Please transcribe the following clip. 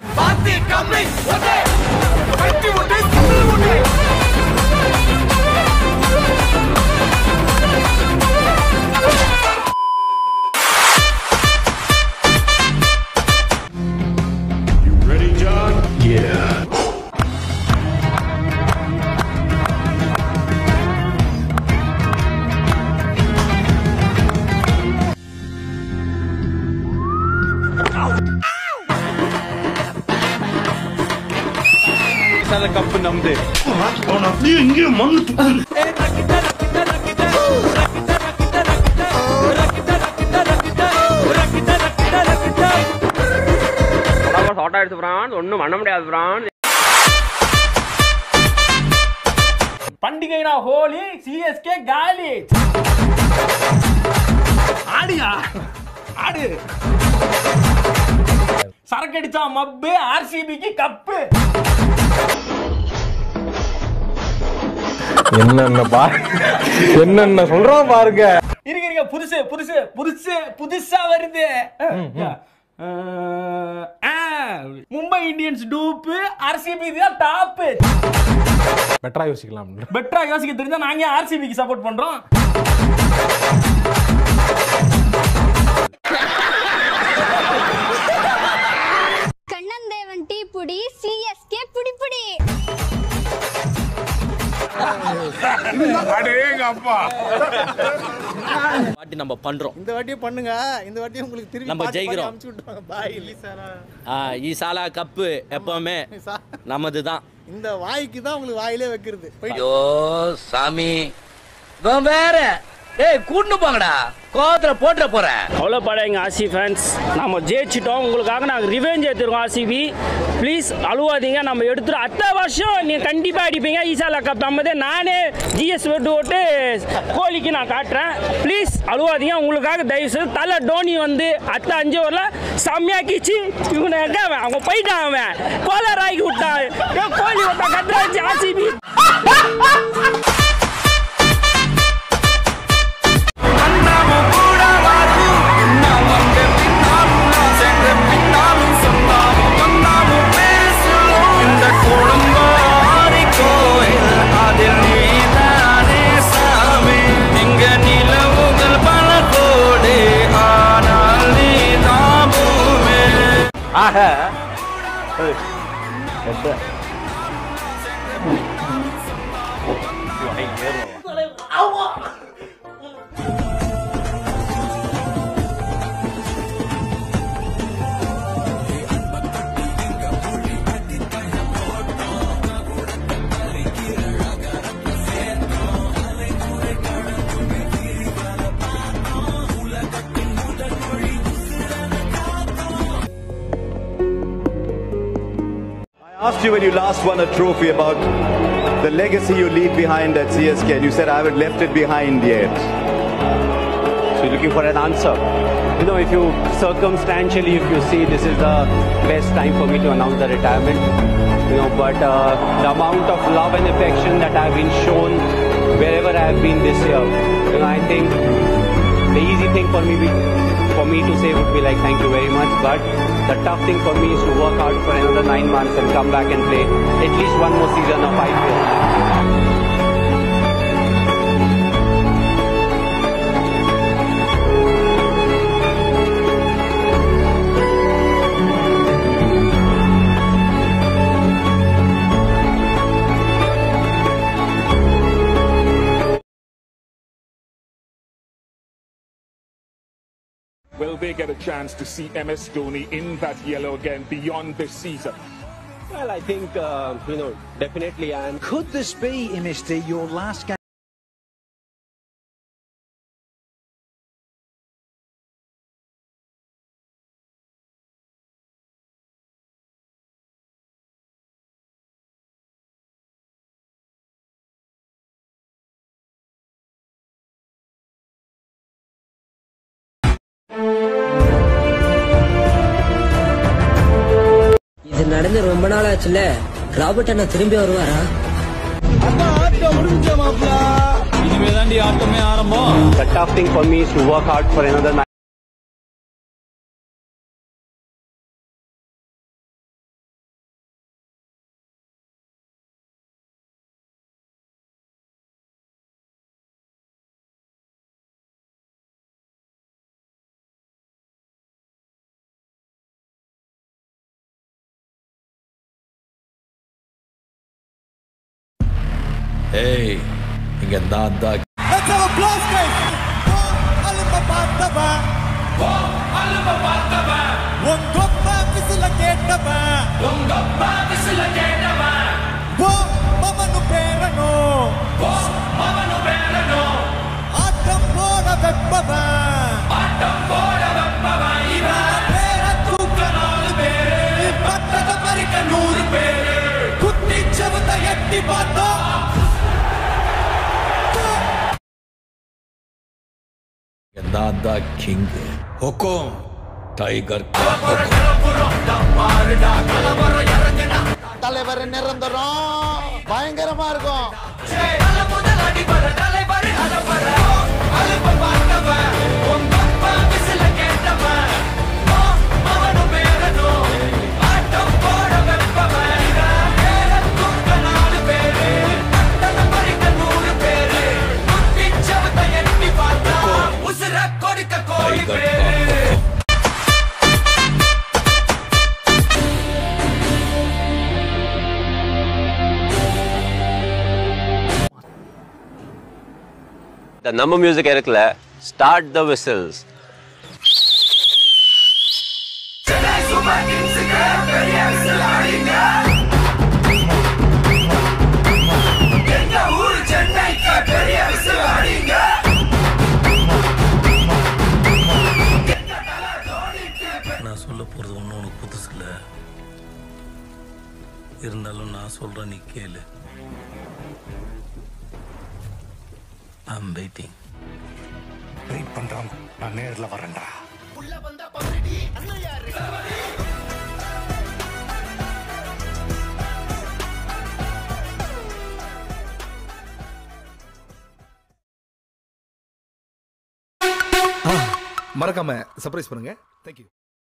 Ready, John? Yeah. Cup நம்பு நீ இங்கே மண்ணு ஷார்ட் ஆயிடுச்சு பிரான் ஒன்றும் பண்ண முடியாது பிரான் பண்டிகைனா ஹோலி சிஎஸ்கே காலி ஆடியா ஆடு சரக்கு அடிச்சா மப்பு ஆர்சிபிக்கு கப்பு என்னென்ன பா என்னென்ன சொல்றான் பாருங்க இருங்க இருங்க புதுசு புதுசு புதுசு புதுசா வருது அஹ், ஆ, மும்பை இந்தியன்ஸ் டூப்பு ஆர்சிபி தான் டாப்பு பெட்டரா யோசிக்கலாம் பெட்டரா யோசிக்க தெரிஞ்சா நாங்க ஆர்சிபிக்கு சப்போர்ட் பண்றோம் கண்ணந்தேவன் டீ புடி சிஎஸ்கே புடி புடி வாட்டி நம்ம பண்றோம் இந்த வாட்டியும் பண்ணுங்க இந்த வாட்டியும் உங்களுக்கு திரும்பி நம்ம பாத்து ஜெயிக்கிறோம். பாத்து அமுச்சு விட்டுருவாங்க பாய் ஆ, ஈசாலா கப்பு எப்பவுமே நமது தான் இந்த வாய்க்கு தான் உங்களுக்கு வாயிலே வைக்கிறது போயிட்டு ஐயோ சாமி இவன் வேற ஏய் கூட்டு போங்கடா கோவத்துல போட்டுற போறேன் கவலைப்படாதீங்க ஆர்சி ஃபேன்ஸ் நம்ம ஜெயிச்சிட்டோம் உங்களுக்காக நாங்கள் ரிவெஞ்ச் எடுத்துருக்கோம் ஆர்சிபி ப்ளீஸ் அழுவாதீங்க நம்ம எடுத்துரும் அடுத்த வருஷம் நீங்கள் கண்டிப்பாக அடிப்பீங்க ஈசாலா கப் நம்மதே நானே ஜிஎஸ் விட்டு ஓட்டு கோலிக்கு நான் காட்டுறேன் ப்ளீஸ் அழுவாதீங்க உங்களுக்காக தயவு செய்து தலை டோனி வந்து அடுத்த அஞ்சு ஓவரில் செம்மையாக்கிச்சு இவனை எங்க அவன் அவன் போயிட்டான் அவன் கோலர் ஆகி விட்டான் ஏன் கோலி விட்டா கத்துறாச்சு ஆர்சிபி ஆக asked you when you last won a trophy about the legacy you leave behind at CSK, and you said I haven't left it behind yet. So you're looking for an answer. You know, if you circumstantially, if you see this is the best time for me to announce the retirement, you know, but uh, the amount of love and affection that I've been shown wherever I have been this year, you know, I think the easy thing for me be, for me to say would be like thank you very much, but the tough thing for me is to work hard for another nine months and come back and play at least one more season of five years. Will they get a chance to see MS Dhoni in that yellow again beyond this season? Well, I think, uh, you know, definitely I am. Could this be, MSD, your last game? இது நடந்து ரொம்ப நாள் ஆச்சுல Robert அண்ணா திரும்பி வருவாரா இனிமே தாண்டி ஆட்டமே ஆரம்பம் The tough thing for me is to work hard for another nine ஏய் இங்க நான் தான் Let's have a blast, guys! அலும்ப பார்த்தவன் அலும்ப பார்த்தவன் உங்கொப்ப விசில கேட்டவன் உங்கொப்ப விசில கேட்டவன் ஓ மவனு பேரனோ ஓ மவனு பேரனோ ஆட்டம் போட வெப்பவன் ஆட்டம் போட வெப்பவன் இவன் பேர தூக்க நாலு பேரு பட்டத பறிக்க நூறு பேரு குத்தி செவத்த எட்டி பார்த்தோம் இங்க நான் தான் கிங் ஹொக்கோம் டைகர் தலைவர் நிரந்தரம் பயங்கரமா இருக்கும் கொடுக்க கோடி பேரு இந்த நம்ம மியூசிக் இருக்குல்ல ஸ்டார்ட் த விசில்ஸ் நான் சொல்ல போறது ஒன்றும் உனக்கு புதுசு இல்லை இருந்தாலும் நான் சொல்றேன் நீ கேளு ஐம் வெயிட்டிங் வெயிட் பண்றாங்க நான் நேர்ல வரேன்டா மறக்காம சர்ப்ரைஸ் பண்ணுங்க தேங்க்யூ